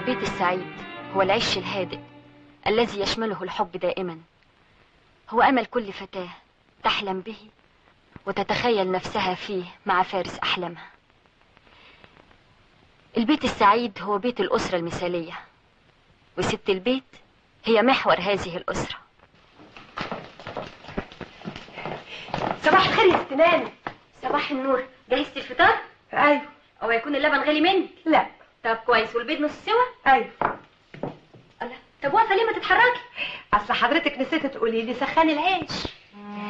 البيت السعيد هو العش الهادئ الذي يشمله الحب دائما هو أمل كل فتاة تحلم به وتتخيل نفسها فيه مع فارس أحلامها البيت السعيد هو بيت الأسرة المثالية وست البيت هي محور هذه الأسرة صباح الخير يا ست ناني صباح النور جهزت الفطار؟ ايوه أو يكون اللبن غالي منك؟ لا طب كويس والبيض نص سوا؟ ايوه الله طب واقفة ليه ما تتحركي؟ اصل حضرتك نسيت تقولي لي سخني العيش